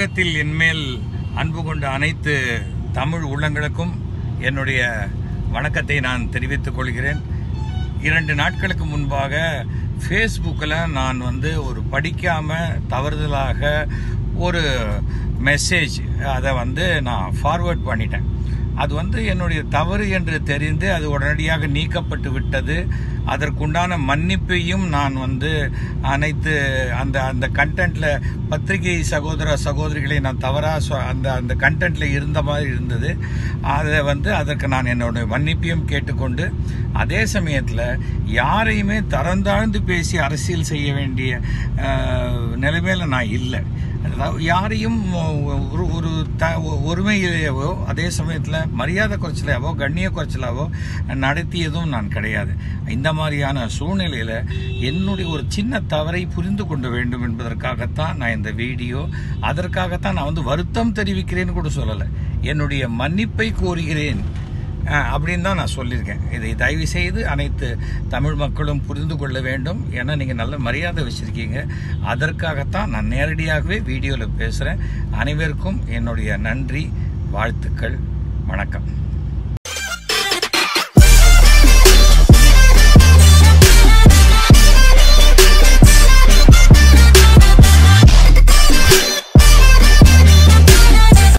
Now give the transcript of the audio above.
உலகத்தில் என்மேல் அன்பு கொண்ட அனைத்து தமிழ் உள்ளங்களுக்கும் என்னுடைய வணக்கத்தை நான் தெரிவித்துக் கொள்கிறேன் இரண்டு நாட்களுக்கு முன்பாக ஃபேஸ்புக்கில் நான் வந்து ஒரு படிக்காமல் தவறுதலாக ஒரு மெசேஜ் அதை வந்து நான் ஃபார்வேர்ட் பண்ணிட்டேன் அது வந்து என்னுடைய தவறு என்று தெரிந்து அது உடனடியாக நீக்கப்பட்டு விட்டது அதற்குண்டான மன்னிப்பையும் நான் வந்து அனைத்து அந்த அந்த கண்டென்ட்ல பத்திரிகை சகோதர சகோதரிகளை நான் தவறாக அந்த அந்த கண்டென்ட்ல இருந்த மாதிரி இருந்தது அதை வந்து அதற்கு நான் என்னுடைய மன்னிப்பையும் கேட்டுக்கொண்டு அதே சமயத்தில் யாரையுமே தரந்தாழ்ந்து பேசி அரசியல் செய்ய வேண்டிய அஹ், நிலைமையில நான் இல்லை அதாவது யாரையும் ஒரு ஒரு த ஒருமையிலேயோ அதே சமயத்தில் மரியாதை குறைச்சலாவோ கண்ணிய குறைச்சலாவோ நடத்தியதும் நான் கிடையாது இந்த மாதிரியான சூழ்நிலையில் என்னுடைய ஒரு சின்ன தவறை புரிந்து கொள்ள வேண்டும் என்பதற்காகத்தான் நான் இந்த வீடியோ அதற்காகத்தான் நான் வந்து வருத்தம் தெரிவிக்கிறேன்னு கூட சொல்லலை என்னுடைய மன்னிப்பை கோருகிறேன் அஹ், அப்படின்னு தான் நான் சொல்லியிருக்கேன் இதை தயவு செய்து அனைத்து தமிழ் மக்களும் புரிந்து கொள்ள வேண்டும் ஏன்னா நீங்கள் நல்ல மரியாதை வச்சுருக்கீங்க அதற்காகத்தான் நான் நேரடியாகவே வீடியோவில் பேசுகிறேன் அனைவருக்கும் என்னுடைய நன்றி வாழ்த்துக்கள் வணக்கம்